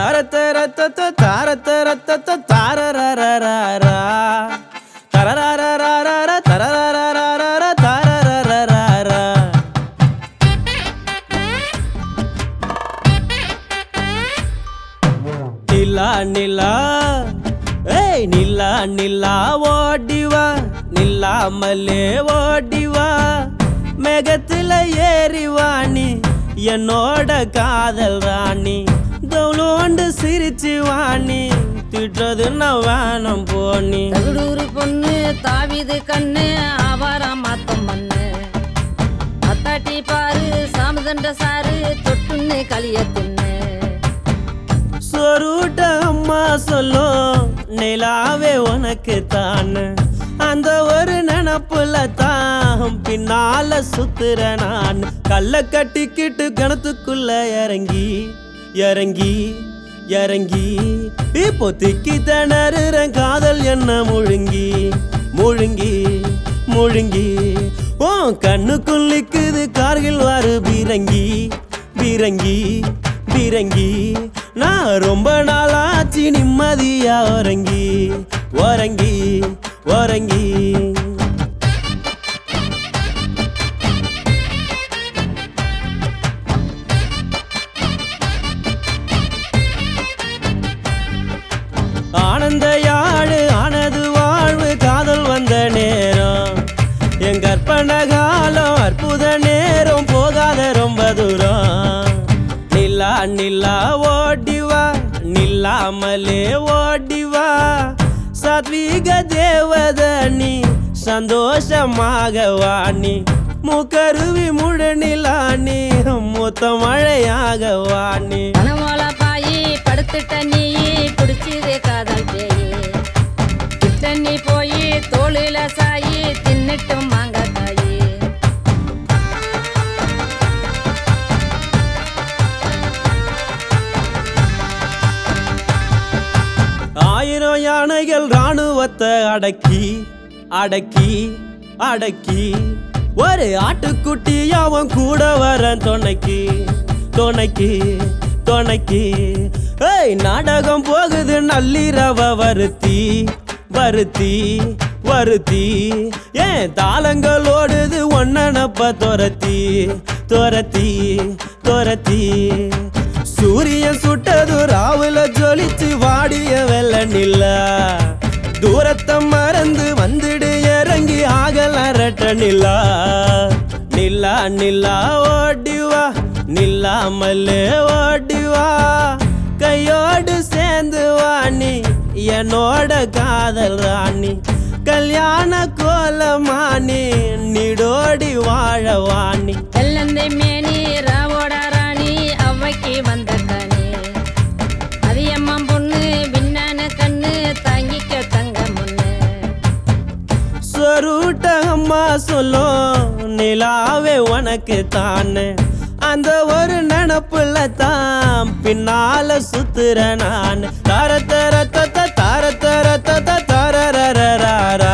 தாரத்த ரத்தத்த தாரத்த ரத்தத்த தாரரரரரா தரரரரரர தரரரரரர தரரரரரா நிலா நிலா ஏய் நிலா நிலா ஓடிவா நில்லாமலே ஓடிவா மேகத்துல ஏறிவாணி என்னோட காதல் ராணி கவுளோண்டு சிரிச்சு வாணி திட்டுறது நான் வேணாம் போனி தகுடூரு பொண்ணு தாவிது கண்ணு ஆவாரம் மாத்தம் பண்ணு அத்தாட்டி பாரு சாமுதண்ட சாரு தொட்டுன்னு களிய தின்னு சொருட்ட அம்மா சொல்லும் நிலாவே உனக்கு தான் அந்த ஒரு நினப்புல தான் பின்னால சுத்துற நான் கல்ல கட்டிக்கிட்டு கிணத்துக்குள்ள இறங்கி இறங்கி இறங்கி இப்போ திக்கி திணறுற காதல் என்ன முழுங்கி முழுங்கி முழுங்கி ஓ கண்ணுக்குள்ளிக்குது கார்கில் வாரு பீரங்கி பீரங்கி பீரங்கி நான் ரொம்ப நாளாச்சு நிம்மதியா உறங்கி உறங்கி உறங்கி ஆனந்த யாழு ஆனது வாழ்வு காதல் வந்த நேரம் என் கற்பனை காலம் அற்புத நேரம் போகாத ரொம்ப தூரம் நிலா நிலா ஓடிவா நில்லாமலே ஓடிவா சாத்விக தேவதனி சந்தோஷமாக வாணி முக்கருவி முழநிலானி மூத்த மழையாக வாணி பனமோல பாயி படுத்துட்ட நீ பிடிச்சிது காதல் பேயி கிட்ட நீ போய் தோளில சாயி தின்னுட்டும் வாங்க தாயி ஆயிரம் யானைகள் ராணுவத்தை அடக்கி அடக்கி அடக்கி ஒரு ஆட்டுக்குட்டி அவன் கூட வரன் துணைக்கு துணைக்கு துணைக்கு ஏய் நாடகம் போகுது நள்ளிரவ வருத்தி வருத்தி வருத்தி ஏன் தாளங்கள் ஓடுது ஒன்னனப்ப துரத்தி துரத்தி துரத்தி சூரியன் சுட்டது ராவுல ஜொலிச்சு வாடிய வெள்ள நில்லா தூரத்தை மறந்து வந்துடு இறங்கி ஆகல ரெட்ட நில்லா நில்லா நில்லா ஓடிவா நில்லாமலே ஓடிவா கையோடு சேர்ந்து வாணி என்னோட காதல் ராணி கல்யாண கோலமானி நிடோடி வாழ வாணி வெள்ளந்தை மேனி ராவோட ராணி அவ்வைக்கு வந்த கனி அதியம்மன் பொண்ணு விண்ணான கண்ணு தாங்கிக்க தங்க முன்னு சொருட்ட அம்மா சொல்லும் நிலாவே உனக்கு தானே அந்த ஒரு நினப்புல தான் பின்னால சுத்துற நான் தர தர தர தர தர தர தர